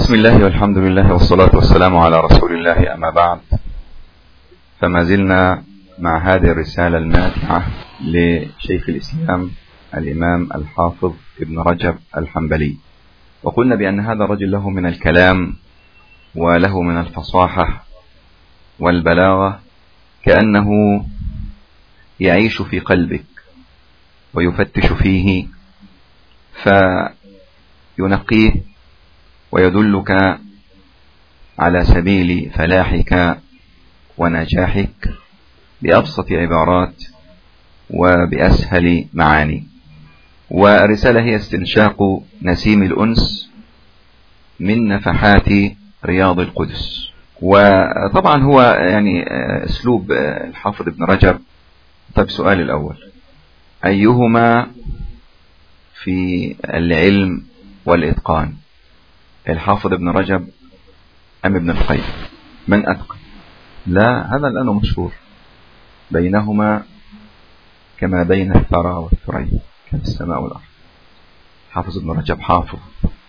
بسم الله والحمد لله والصلاة والسلام على رسول الله أما بعد فما زلنا مع هذه الرسالة الماتعة لشيخ الإسلام الإمام الحافظ ابن رجب الحنبلي وقلنا بأن هذا الرجل له من الكلام وله من الفصاحة والبلاغة كأنه يعيش في قلبك ويفتش فيه فينقيه ويدلك على سبيل فلاحك ونجاحك بأبسط عبارات وبأسهل معاني والرسالة هي استنشاق نسيم الأنس من نفحات رياض القدس وطبعا هو يعني اسلوب الحافظ ابن رجب طيب سؤال الاول ايهما في العلم والاتقان الحافظ ابن رجب ام ابن القيم من اتقن لا هذا الان مشهور بينهما كما بين الثرى والثريا كالسماء والارض حافظ ابن رجب حافظ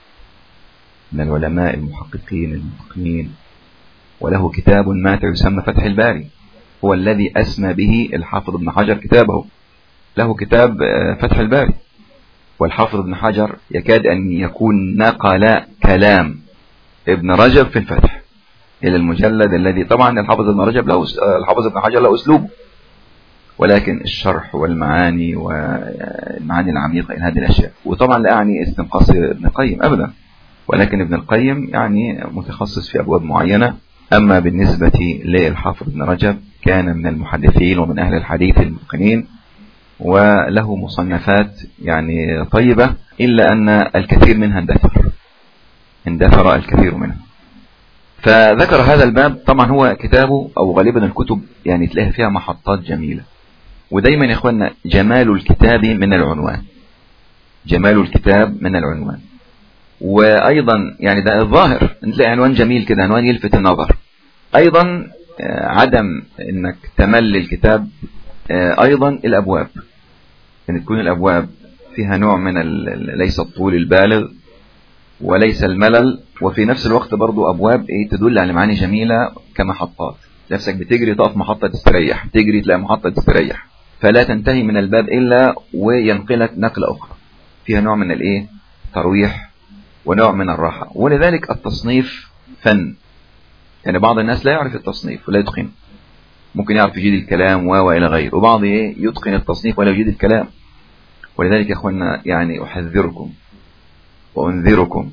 من العلماء المحققين المتقنين وله كتاب ماتع يسمى فتح الباري هو الذي أسمى به الحافظ ابن حجر كتابه له كتاب فتح الباري والحافظ ابن حجر يكاد أن يكون نقل كلام ابن رجب في الفتح إلى المجلد الذي طبعا الحافظ ابن رجب له الحافظ ابن حجر له أسلوبه ولكن الشرح والمعاني والمعاني العميقة إلى هذه الأشياء وطبعا لا أعني استنقاص ابن القيم أبدا ولكن ابن القيم يعني متخصص في أبواب معينة أما بالنسبة للحافظ ابن رجب كان من المحدثين ومن أهل الحديث المتقنين وله مصنفات يعني طيبة إلا أن الكثير منها اندثر اندثر الكثير منها فذكر هذا الباب طبعا هو كتابه أو غالبا الكتب يعني تلاقي فيها محطات جميلة ودايما يا اخوانا جمال الكتاب من العنوان جمال الكتاب من العنوان وايضا يعني ده الظاهر تلاقي عنوان جميل كده عنوان يلفت النظر ايضا عدم انك تمل الكتاب ايضا الابواب ان تكون الابواب فيها نوع من ليس الطول البالغ وليس الملل وفي نفس الوقت برضو ابواب ايه تدل على معاني جميله كمحطات نفسك بتجري تقف محطه تستريح تجري تلاقي محطه تستريح فلا تنتهي من الباب الا وينقلك نقله اخرى فيها نوع من الايه ترويح ونوع من الراحة ولذلك التصنيف فن يعني بعض الناس لا يعرف التصنيف ولا يتقن ممكن يعرف يجيد الكلام و والى غيره وبعض يتقن التصنيف ولا يجيد الكلام ولذلك يا اخوانا يعني احذركم وانذركم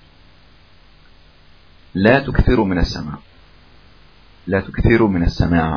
لا تكثروا من السماع لا تكثروا من السماع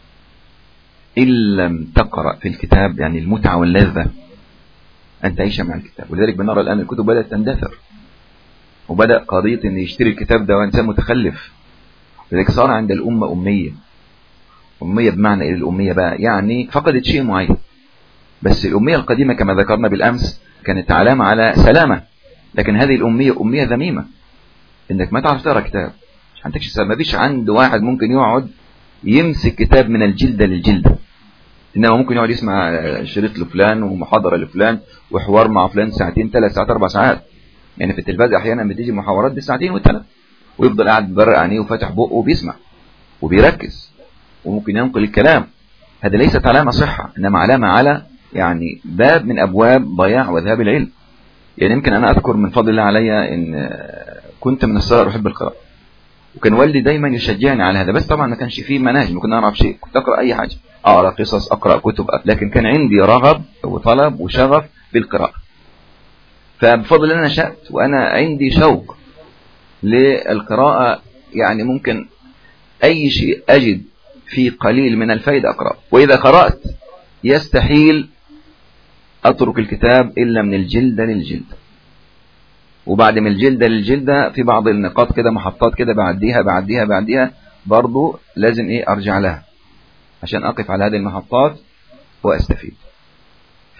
إن لم تقرأ في الكتاب يعني المتعة واللذة أن تعيش مع الكتاب ولذلك بنرى الآن الكتب بدأت تندثر وبدأ قضية ان يشتري الكتاب ده وانسان متخلف لذلك صار عند الأمة أمية أمية بمعنى إيه الأمية بقى يعني فقدت شيء معين بس الأمية القديمة كما ذكرنا بالأمس كانت علامة على سلامة لكن هذه الأمية أمية ذميمة إنك ما تعرف تقرأ كتاب مش عندكش سبب ما فيش عند واحد ممكن يقعد يمسك كتاب من الجلدة للجلدة إنما ممكن يقعد يسمع شريط لفلان ومحاضرة لفلان وحوار مع فلان ساعتين ثلاث ساعات أربع ساعات يعني في التلفاز احيانا بتيجي محاورات بالساعتين والثلاث ويفضل قاعد ببرق عينيه وفاتح بقه وبيسمع وبيركز وممكن ينقل الكلام هذا ليست علامة صحة انما علامة على يعني باب من ابواب ضياع وذهاب العلم يعني يمكن انا اذكر من فضل الله علي ان كنت من الصغر احب القراءة وكان والدي دايما يشجعني على هذا بس طبعا ما كانش فيه مناهج ما كنا نعرف شيء كنت اقرا اي حاجه اقرا قصص اقرا كتب لكن كان عندي رغب وطلب وشغف بالقراءه فبفضل الله نشأت وأنا عندي شوق للقراءة يعني ممكن أي شيء أجد فيه قليل من الفائدة أقرأ وإذا قرأت يستحيل أترك الكتاب إلا من الجلدة للجلدة وبعد من الجلدة للجلدة في بعض النقاط كده محطات كده بعديها بعديها بعديها برضو لازم إيه أرجع لها عشان أقف على هذه المحطات وأستفيد ف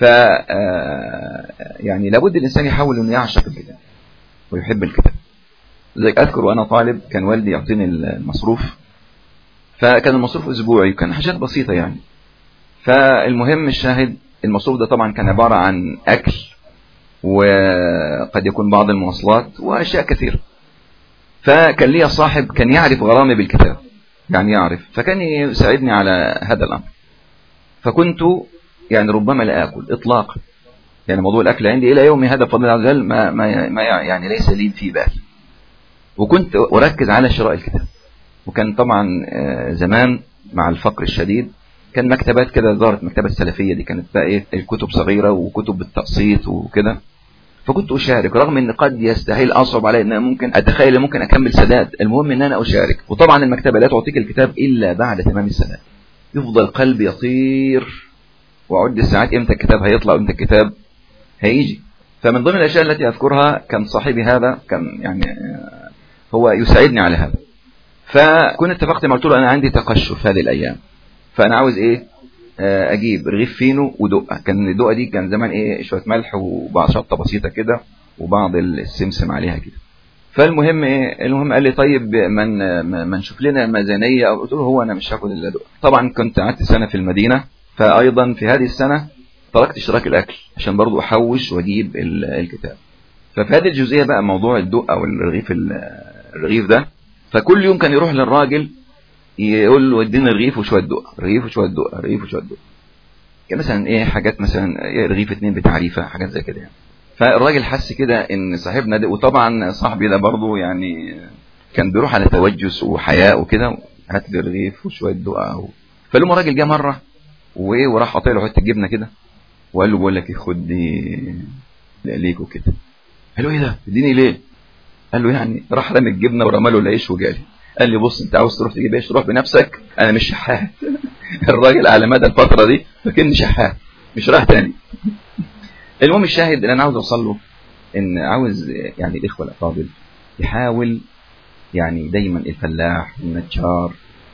يعني لابد الإنسان يحاول أنه يعشق الكتاب ويحب الكتاب لذلك أذكر وأنا طالب كان والدي يعطيني المصروف فكان المصروف أسبوعي وكان حاجات بسيطة يعني فالمهم الشاهد المصروف ده طبعا كان عبارة عن أكل وقد يكون بعض المواصلات وأشياء كثيرة فكان لي صاحب كان يعرف غرامي بالكتاب يعني يعرف فكان يساعدني على هذا الأمر فكنت يعني ربما لا آكل إطلاقا يعني موضوع الأكل عندي إلى يومي هذا بفضل الله عز وجل ما, ما, ما يعني ليس لي في بال وكنت أركز على شراء الكتاب وكان طبعا زمان مع الفقر الشديد كان مكتبات كده ظهرت مكتبة السلفية دي كانت بقى ايه الكتب صغيرة وكتب بالتقسيط وكده فكنت أشارك رغم أن قد يستحيل أصعب علي أن أنا ممكن أتخيل ممكن أكمل سداد المهم أن أنا أشارك وطبعا المكتبة لا تعطيك الكتاب إلا بعد تمام السداد يفضل قلبي يطير وأعد الساعات إمتى الكتاب هيطلع وإمتى الكتاب هيجي فمن ضمن الأشياء التي أذكرها كان صاحبي هذا كان يعني هو يساعدني على هذا فكنت اتفقت مع قلت له أنا عندي تقشف هذه الأيام فأنا عاوز إيه اجيب رغيف فينو ودقه كان الدقه دي كان زمان ايه شويه ملح وبعض شطه بسيطه كده وبعض السمسم عليها كده فالمهم ايه المهم قال لي طيب من ما نشوف لنا ميزانيه قلت له هو انا مش هاكل الا دقه طبعا كنت قعدت سنه في المدينه فايضا في هذه السنه تركت اشتراك الاكل عشان برضو احوش واجيب الكتاب ففي هذه الجزئيه بقى موضوع الدقه والرغيف الرغيف ده فكل يوم كان يروح للراجل يقول له ادينا رغيف وشويه دقه رغيف وشويه دقه رغيف وشويه دقه كان مثلا ايه حاجات مثلا إيه رغيف اتنين بتعريفه حاجات زي كده يعني فالراجل حس كده ان صاحبنا ده وطبعا صاحبي ده برضه يعني كان بيروح على توجس وحياء وكده هات لي رغيف وشويه دقه فلما الراجل جه مره وايه وراح قاطع له حته جبنه كده وقال له بقول لك ايه خد دي ليك وكده قال له ايه ده اديني ليه قال له يعني راح رمى الجبنه ورمى له العيش وجالي قال لي بص انت عاوز تروح تجيب ايش تروح بنفسك انا مش شحات الراجل على مدى الفتره دي فكني شحات مش رايح تاني المهم الشاهد اللي انا عاوز اوصل له ان عاوز يعني الاخوه الافاضل يحاول يعني دايما الفلاح النجار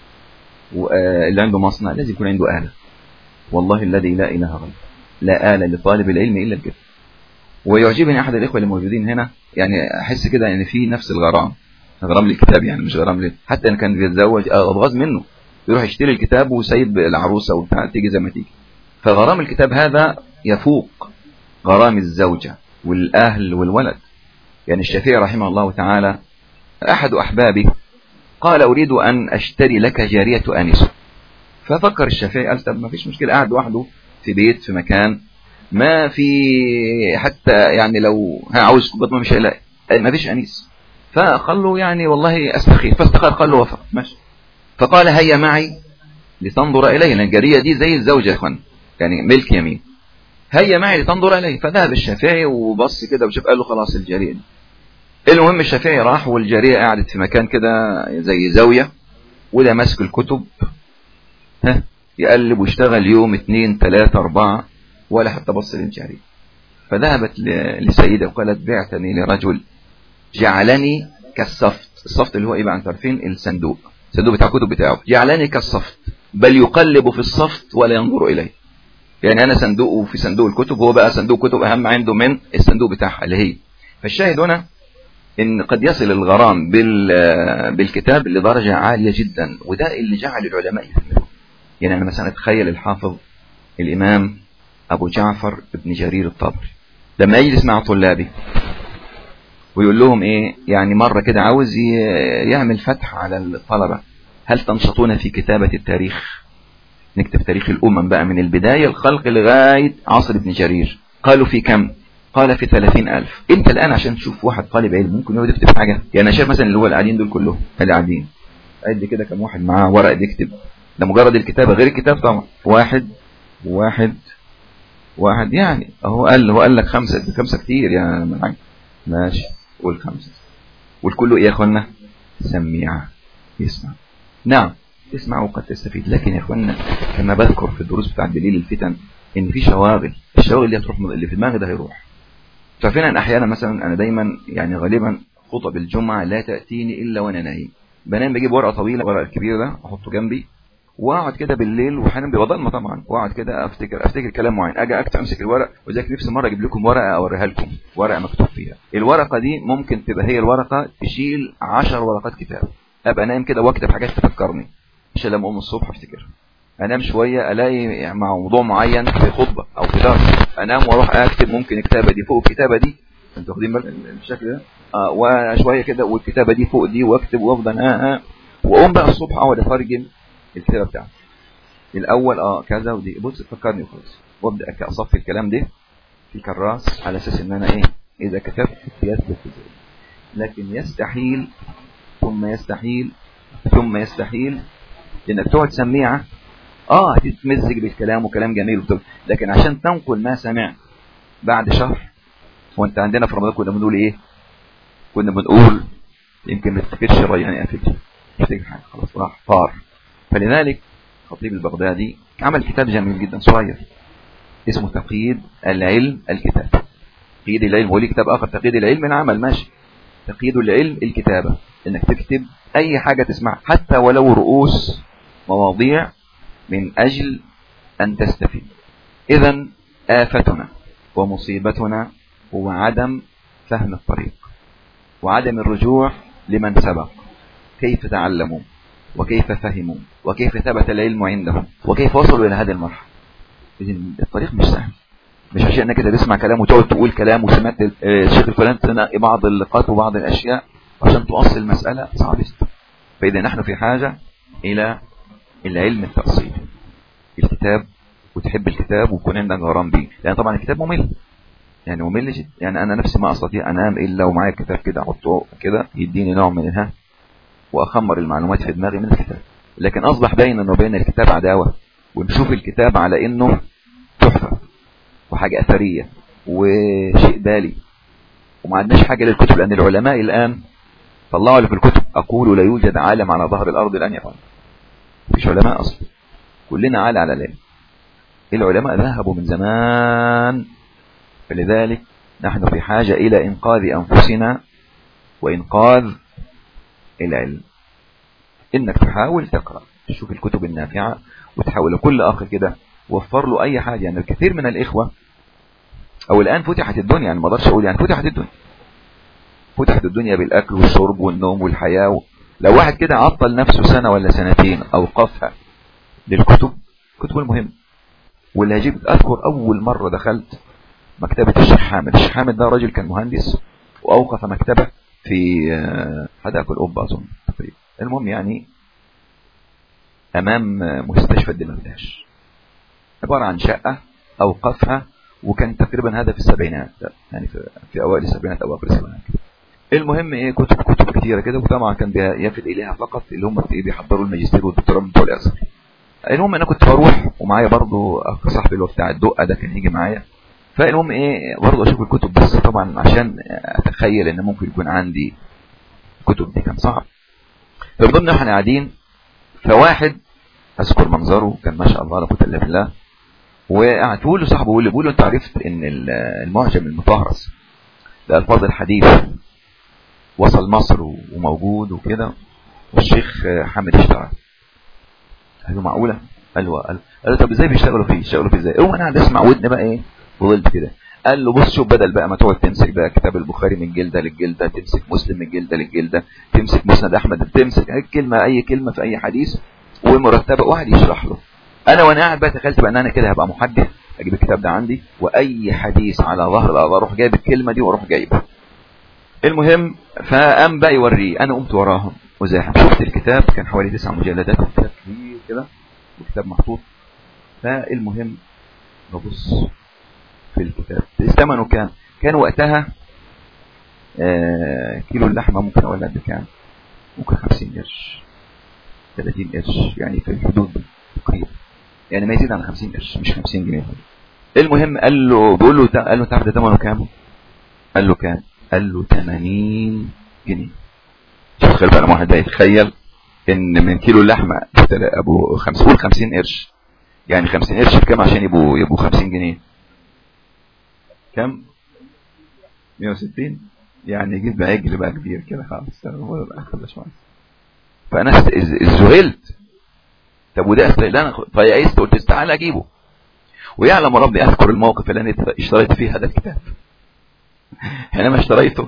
اللي عنده مصنع لازم يكون عنده آلة والله الذي لا إله غيره لا آلة لطالب العلم إلا الجد ويعجبني أحد الإخوة الموجودين هنا يعني أحس كده يعني في نفس الغرام غرام لي الكتاب يعني مش غرام لي حتى ان كان بيتزوج اتغاظ منه يروح يشتري الكتاب وسايب العروسه وبتاع تيجي زي ما تيجي فغرام الكتاب هذا يفوق غرام الزوجه والاهل والولد يعني الشافعي رحمه الله تعالى احد احبابه قال اريد ان اشتري لك جاريه انسه ففكر الشافعي قال طب ما فيش مشكله قاعد لوحده في بيت في مكان ما في حتى يعني لو عاوز كوبايه مش هيلاقي ما فيش انيس فقال له يعني والله استخير فاستخار قال له وفق ماشي فقال هيا معي لتنظر الي لان الجاريه دي زي الزوجه يا اخوان يعني ملك يمين هيا معي لتنظر الي فذهب الشافعي وبص كده وشاف قال له خلاص الجاريه دي المهم الشافعي راح والجاريه قعدت في مكان كده زي زاويه وده ماسك الكتب ها يقلب ويشتغل يوم اثنين ثلاثة أربعة ولا حتى بص للجارية فذهبت لسيدة وقالت بعتني لرجل جعلني كالصفت الصفت اللي هو ايه بقى انتوا عارفين الصندوق الصندوق بتاع الكتب بتاعه جعلني كالصفت بل يقلب في الصفت ولا ينظر اليه يعني انا صندوق في صندوق الكتب هو بقى صندوق كتب اهم عنده من الصندوق بتاعها اللي هي فالشاهد هنا ان قد يصل الغرام بال بالكتاب لدرجه عاليه جدا وده اللي جعل العلماء يهملون يعني انا مثلا اتخيل الحافظ الامام ابو جعفر بن جرير الطبري لما يجلس مع طلابه ويقول لهم ايه يعني مرة كده عاوز يعمل فتح على الطلبة هل تنشطون في كتابة التاريخ نكتب تاريخ الأمم بقى من البداية الخلق لغاية عصر ابن جرير قالوا في كم قال في ثلاثين ألف انت الآن عشان تشوف واحد طالب علم ممكن يقعد يكتب حاجة يعني أنا شايف مثلا اللي هو القاعدين دول كلهم اللي قاعدين قد كده كم واحد معاه ورق بيكتب ده مجرد الكتابة غير الكتاب طبعا واحد واحد واحد يعني اهو قال هو قال لك خمسة خمسة كتير يعني ماشي والخمسة والكل ايه يا اخوانا سميع يسمع نعم تسمع وقد تستفيد لكن يا اخوانا كما بذكر في الدروس بتاعت دليل الفتن ان في شواغل الشواغل اللي هتروح اللي في دماغي ده هيروح ففين ان احيانا مثلا انا دايما يعني غالبا خطب الجمعه لا تاتيني الا وانا نايم بنام بجيب ورقه طويله ورقه الكبير ده احطه جنبي واقعد كده بالليل واحيانا بيبقى ضلمه طبعا واقعد كده افتكر افتكر كلام معين اجي اكتب امسك الورق وذاك نفسي مره اجيب لكم ورقه اوريها لكم ورقه مكتوب فيها الورقه دي ممكن تبقى هي الورقه تشيل 10 ورقات كتاب ابقى نايم كده واكتب حاجات تفكرني مش لما اقوم الصبح افتكرها انام شويه الاقي مع موضوع معين في خطبه او في درس انام واروح اكتب ممكن الكتابه دي فوق الكتابه دي انتوا واخدين بالك الشكل ده اه وشويه كده والكتابه دي فوق دي واكتب وافضل اه اه واقوم بقى الصبح اقعد اترجم الكتابه بتاعتي الاول اه كذا ودي بص فكرني وخلاص وابدا اصفي الكلام ده في كراس على اساس ان انا ايه اذا كتبت يثبت في لكن يستحيل ثم يستحيل ثم يستحيل انك تقعد سميعه اه هتتمزج بالكلام وكلام جميل وطب. لكن عشان تنقل ما سمعت بعد شهر وانت عندنا في رمضان كنا بنقول ايه كنا بنقول يمكن ما تفتكرش يعني قفلت تفتكر حاجه خلاص راح طار فلذلك خطيب البغدادي عمل كتاب جميل جدا صغير اسمه تقييد العلم الكتاب تقييد العلم وليه كتاب اخر تقييد العلم العمل ماشي تقييد العلم الكتابة انك تكتب اي حاجة تسمعها حتى ولو رؤوس مواضيع من اجل ان تستفيد اذا آفتنا ومصيبتنا هو عدم فهم الطريق وعدم الرجوع لمن سبق كيف تعلموا وكيف فهموا وكيف ثبت العلم عندهم وكيف وصلوا إلى هذه المرحلة إذن الطريق مش سهل مش عشان انك كده تسمع كلام وتقعد تقول كلام وسمعت الشيخ الفلاني تنقي بعض اللقاط وبعض الاشياء عشان توصل المسألة صعب جدا فإذا نحن في حاجة إلى العلم التأصيلي الكتاب وتحب الكتاب ويكون عندك غرام بيه لأن طبعا الكتاب ممل يعني ممل جدا يعني أنا نفسي ما أستطيع أنام إلا ومعايا كتاب كده أحطه كده يديني نوع من الها وأخمر المعلومات في دماغي من الكتاب لكن أصبح بيننا وبين الكتاب عداوة ونشوف الكتاب على إنه تحفة وحاجة أثرية وشيء بالي وما عندناش حاجة للكتب لأن العلماء الآن طلعوا اللي في الكتب أقول لا يوجد عالم على ظهر الأرض الآن يفعل مفيش علماء أصلا كلنا عالى على العلم العلماء ذهبوا من زمان فلذلك نحن في حاجة إلى إنقاذ أنفسنا وإنقاذ العلم إنك تحاول تقرأ تشوف الكتب النافعة وتحاول كل أخ كده وفر له أي حاجة يعني الكثير من الإخوة أو الآن فتحت الدنيا يعني ما اقدرش أقول يعني فتحت الدنيا فتحت الدنيا بالأكل والشرب والنوم والحياة لو واحد كده عطل نفسه سنة ولا سنتين أوقفها للكتب كتب المهم واللي هجيب أذكر أول مرة دخلت مكتبة الشيخ حامد الشيخ حامد ده راجل كان مهندس وأوقف مكتبة في حدائق القبة أظن تقريبا المهم يعني أمام مستشفى الدمرداش عبارة عن شقة أوقفها وكان تقريبا هذا في السبعينات يعني في, في أوائل السبعينات أو آخر السبعينات المهم إيه كتب كتب كتيرة كده وطبعا كان يفد إليها فقط اللي هم بيحضروا الماجستير والدكتوراه بتوع الأزهر المهم أنا كنت بروح ومعايا برضو أخ صاحبي اللي هو بتاع الدقة ده كان يجي معايا فالمهم إيه برضو أشوف الكتب بس طبعا عشان أتخيل إن ممكن يكون عندي كتب دي كان صعب فمن ضمن احنا قاعدين فواحد اذكر منظره كان ما شاء الله لا قوه الا بالله وقعد تقول له صاحبه بيقول له بيقول له انت عرفت ان المعجم المطهرس لالفاظ الحديث وصل مصر وموجود وكده والشيخ حامد اشتغل قال له معقوله قال له قال له طب ازاي بيشتغلوا فيه يشتغلوا فيه ازاي هو انا قاعد اسمع ودني بقى ايه فضلت كده قال له بص شوف بدل بقى ما تقعد تمسك بقى كتاب البخاري من جلده للجلده تمسك مسلم من جلده للجلده تمسك مسند احمد تمسك اي كلمه اي كلمه في اي حديث ومرتبه واحد يشرح له انا وانا قاعد بقى تخيلت بقى ان انا كده هبقى محدث اجيب الكتاب ده عندي واي حديث على ظهر الارض اروح جايب الكلمه دي واروح جايبها المهم فقام بقى يوريه انا قمت وراهم وزاحم شفت الكتاب كان حوالي تسع مجلدات كتاب كبير كده وكتاب محطوط فالمهم ببص في الكتاب ثمنه كام كان وقتها آه كيلو اللحمة ممكن اقول قد كام ممكن 50 قرش 30 قرش يعني في الحدود دي تقريبا يعني ما يزيد عن 50 قرش مش 50 جنيه المهم قال له بيقول له قال له تعرف ده ثمنه كام قال له كام قال له 80 جنيه شوف خلي بقى واحد ده يتخيل ان من كيلو اللحمه ابو 50 قول 50 قرش يعني 50 قرش بكام عشان يبقوا يبقوا 50 جنيه كم 160 يعني جيب بقى عجل بقى كبير كده خلاص فانا ذهلت طب وده انا فيأست قلت تعالى اجيبه ويعلم ربي اذكر الموقف اللي انا اشتريت فيه هذا الكتاب حينما اشتريته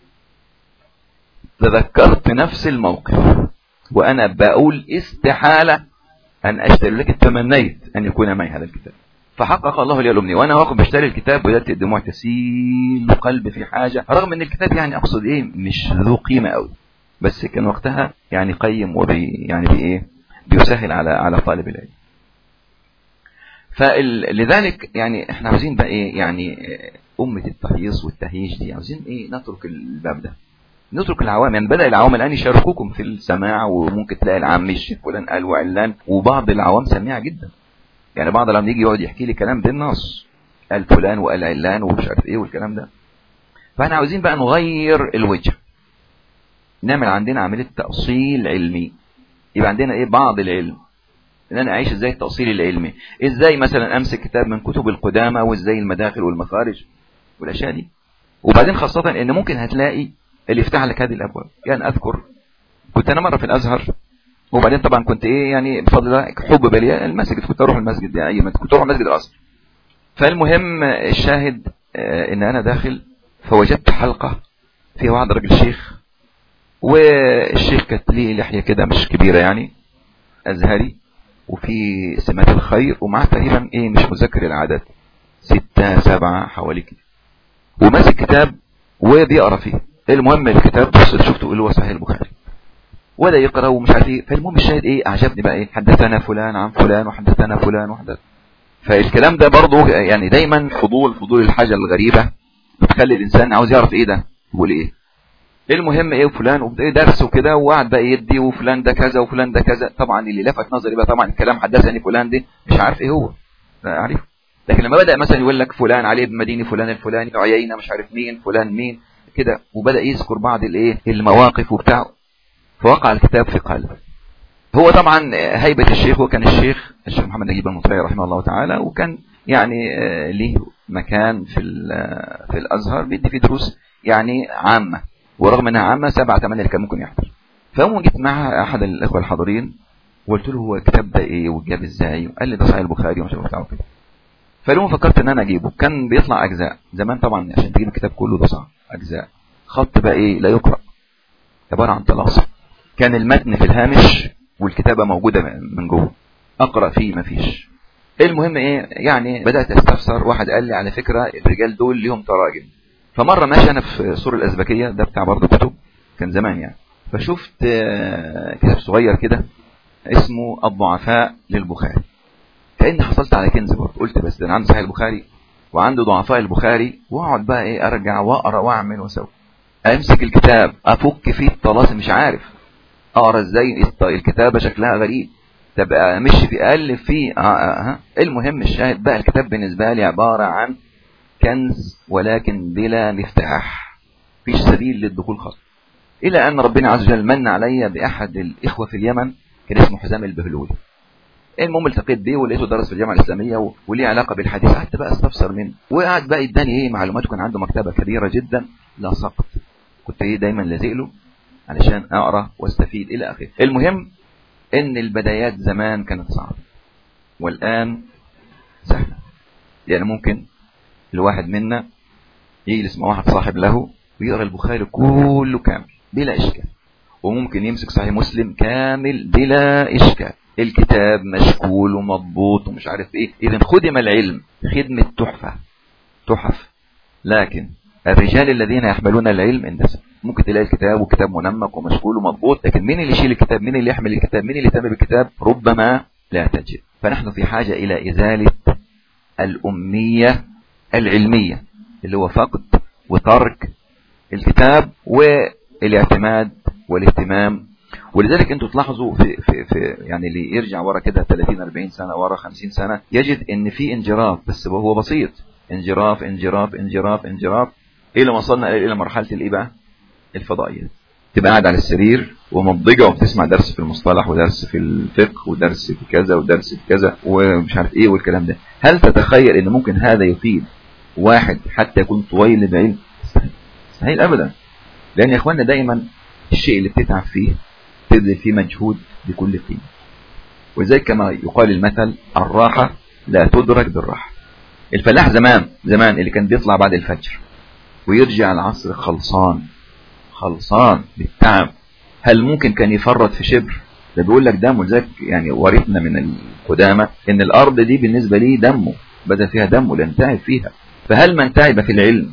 تذكرت نفس الموقف وانا بقول استحالة ان اشتري لك تمنيت ان يكون معي هذا الكتاب فحقق الله لي الامنيه وانا واقف بشتري الكتاب بدات الدموع تسيل قلبي في حاجه رغم ان الكتاب يعني اقصد ايه مش ذو قيمه قوي بس كان وقتها يعني قيم وبي يعني بايه بيسهل على على طالب العلم فلذلك يعني احنا عاوزين بقى ايه يعني أمة التهييص والتهييج دي عاوزين ايه نترك الباب ده نترك العوام يعني بدأ العوام الآن يشاركوكم في السماع وممكن تلاقي العام الشيخ فلان قال وعلان وبعض العوام سميعة جدا يعني بعض العوام يجي يقعد يحكي لي كلام بالنص قال فلان وقال علان ومش عارف ايه والكلام ده فاحنا عاوزين بقى نغير الوجه نعمل عندنا عملية تأصيل علمي يبقى عندنا ايه بعض العلم ان انا اعيش ازاي التأصيل العلمي ازاي مثلا امسك كتاب من كتب القدامى وازاي المداخل والمخارج والاشياء دي وبعدين خاصة ان ممكن هتلاقي اللي يفتح لك هذه الابواب يعني اذكر كنت انا مرة في الازهر وبعدين طبعا كنت ايه يعني بفضل الله حب بليا المسجد كنت اروح المسجد يعني اي كنت اروح المسجد الازهر فالمهم الشاهد ان انا داخل فوجدت حلقة فيها واحد راجل شيخ والشيخ كانت ليه لحية كده مش كبيرة يعني ازهري وفي سمات الخير ومعاه تقريبا ايه مش مذكر العدد ستة سبعة حوالي كده وماسك كتاب وبيقرا فيه المهم الكتاب بص شفته اللي هو صحيح البخاري ولا يقرا ومش عارف ايه فالمهم الشاهد ايه اعجبني بقى ايه حدثنا فلان عن فلان وحدثنا فلان وحدث فالكلام ده برضه يعني دايما فضول فضول الحاجه الغريبه بتخلي الانسان عاوز يعرف ايه ده يقول ايه المهم ايه وفلان درس وكده وقعد بقى يدي وفلان ده كذا وفلان ده كذا طبعا اللي لفت نظري بقى طبعا الكلام حدثني فلان دي مش عارف ايه هو عارف لكن لما بدا مثلا يقول لك فلان علي بن مديني فلان الفلاني عيينه مش عارف مين فلان مين كده وبدا يذكر بعض الايه المواقف وبتاع فوقع الكتاب في قلبه هو طبعا هيبه الشيخ وكان الشيخ الشيخ محمد نجيب المطيعي رحمه الله تعالى وكان يعني ليه مكان في في الازهر بيدي فيه دروس يعني عامه ورغم انها عامه سبعه ثمانيه اللي كان ممكن يحضر فيوم جيت مع احد الاخوه الحاضرين وقلت له هو الكتاب ده ايه وجاب ازاي قال لي ده صحيح البخاري ومش عارف بتاعه كده فاليوم فكرت ان انا اجيبه كان بيطلع اجزاء زمان طبعا عشان تجيب الكتاب كله ده صعب اجزاء خط بقى ايه لا يقرا عباره عن طلاسم كان المتن في الهامش والكتابه موجوده من جوه اقرا فيه مفيش المهم ايه يعني بدات استفسر واحد قال لي على فكره الرجال دول ليهم تراجم فمره ماشي انا في سور الازبكيه ده بتاع برضه كتب كان زمان يعني فشفت كتاب صغير كده اسمه الضعفاء للبخاري كاني حصلت على كنز برضه قلت بس ده انا عندي صحيح البخاري وعنده ضعفاء البخاري واقعد بقى ايه ارجع واقرا واعمل واسوي امسك الكتاب افك فيه الطلاسم مش عارف اقرا ازاي الكتابه شكلها غريب طب امشي في الف فيه آه آه آه. المهم الشاهد بقى الكتاب بالنسبه لي عباره عن كنز ولكن بلا مفتاح فيش سبيل للدخول خالص الى ان ربنا عز وجل من علي باحد الاخوه في اليمن كان اسمه حزام البهلولي المهم التقيت بيه ولقيته درس في الجامعه الاسلاميه وليه علاقه بالحديث قعدت بقى استفسر منه وقعد بقى اداني ايه معلومات كان عنده مكتبه كبيره جدا لا سقط كنت ايه دايما لازق له علشان اقرا واستفيد الى اخره المهم ان البدايات زمان كانت صعبه والان سهله يعني ممكن الواحد منا يجلس مع واحد صاحب له ويقرا البخاري كله كامل بلا اشكال وممكن يمسك صحيح مسلم كامل بلا اشكال الكتاب مشكول ومضبوط ومش عارف ايه اذا خدم العلم خدمة تحفة تحف لكن الرجال الذين يحملون العلم اندسوا ممكن تلاقي الكتاب وكتاب منمق ومشكول ومضبوط لكن مين اللي يشيل الكتاب مين اللي يحمل الكتاب مين اللي يهتم بالكتاب ربما لا تجد فنحن في حاجة الى ازالة الامية العلمية اللي هو فقد وترك الكتاب والاعتماد والاهتمام ولذلك انتوا تلاحظوا في, في, في يعني اللي يرجع ورا كده 30 40 سنه ورا 50 سنه يجد ان في انجراف بس هو بسيط انجراف انجراف انجراف انجراف الى ما وصلنا الى مرحله الايه بقى؟ الفضائيات تبقى قاعد على السرير ومضجه وبتسمع درس في المصطلح ودرس في الفقه ودرس في كذا ودرس في كذا ومش عارف ايه والكلام ده هل تتخيل ان ممكن هذا يفيد واحد حتى يكون طويل بعلم مستحيل ابدا لان يا اخواننا دايما الشيء اللي بتتعب فيه تبذل فيه مجهود بكل قيمة وزي كما يقال المثل الراحة لا تدرك بالراحة الفلاح زمان زمان اللي كان بيطلع بعد الفجر ويرجع العصر خلصان خلصان بالتعب هل ممكن كان يفرط في شبر ده بيقول لك دمه ذاك يعني ورثنا من القدامى ان الارض دي بالنسبة لي دمه بدأ فيها دم ولن تعب فيها فهل من تعب في العلم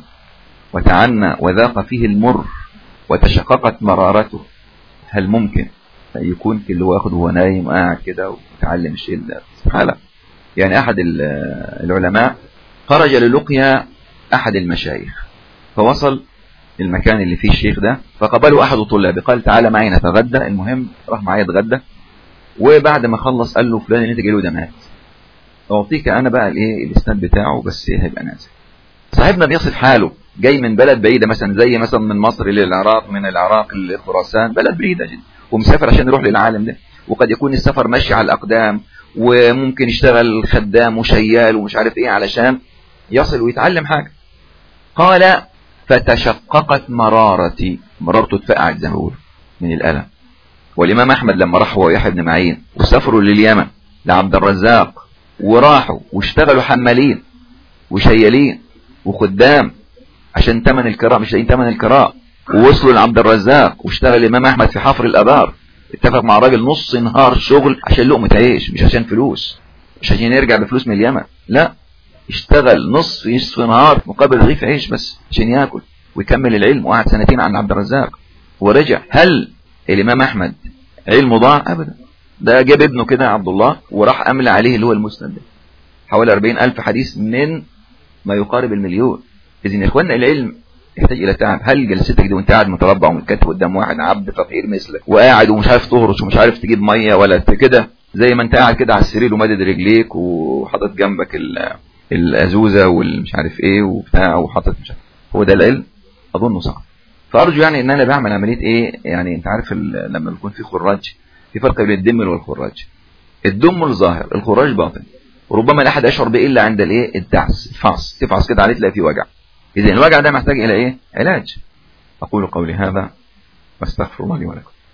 وتعنى وذاق فيه المر وتشققت مرارته هل ممكن يكون اللي هو واخد وهو نايم قاعد كده وتعلم الشيء ده سبحان يعني احد العلماء خرج للقيا احد المشايخ فوصل المكان اللي فيه الشيخ ده فقبله احد الطلاب قال تعالى معي نتغدى المهم راح معايا يتغدى وبعد ما خلص قال له فلان اللي انت جاي له ده مات اعطيك انا بقى الايه الاسناد بتاعه بس ايه هيبقى نازل صاحبنا بيصف حاله جاي من بلد بعيدة مثلا زي مثلا من مصر للعراق من العراق لخراسان بلد بعيدة جدا ومسافر عشان يروح للعالم ده وقد يكون السفر ماشي على الأقدام وممكن يشتغل خدام وشيال ومش عارف ايه علشان يصل ويتعلم حاجة قال فتشققت مرارتي مرارته اتفقعت زي ما بيقولوا من الألم والإمام أحمد لما راح هو ويحيى بن معين وسافروا لليمن لعبد الرزاق وراحوا واشتغلوا حمالين وشيالين وخدام عشان تمن الكراء مش لاقيين تمن الكراء ووصلوا لعبد الرزاق واشتغل الإمام أحمد في حفر الأبار اتفق مع راجل نص نهار شغل عشان لقمة عيش مش عشان فلوس مش عشان يرجع بفلوس من اليمن لا اشتغل نص نصف نهار مقابل رغيف عيش بس عشان ياكل ويكمل العلم وقعد سنتين عند عبد الرزاق ورجع هل الإمام أحمد علمه ضاع أبدا ده جاب ابنه كده عبد الله وراح أملى عليه اللي هو المسند ده حوالي 40 ألف حديث من ما يقارب المليون إذن يا إخواننا العلم يحتاج إلى تعب هل جلستك دي وانت قاعد متربع ومتكتف قدام واحد عبد فقير مثلك وقاعد ومش عارف تهرش ومش عارف تجيب مية ولا كده زي ما انت قاعد كده على السرير ومدد رجليك وحاطط جنبك الأزوزة والمش عارف ايه وبتاع وحاطط مش عارف هو ده العلم أظنه صعب فأرجو يعني ان انا بعمل عملية ايه يعني انت عارف لما بيكون في خراج في فرق بين الدمل والخراج الدم ظاهر الخراج باطن وربما لا احد يشعر به الا عند الايه الدعس الفعص تفعص كده عليه تلاقي فيه وجع اذا الوجع ده محتاج الى ايه علاج اقول قولي هذا واستغفر الله لي ولكم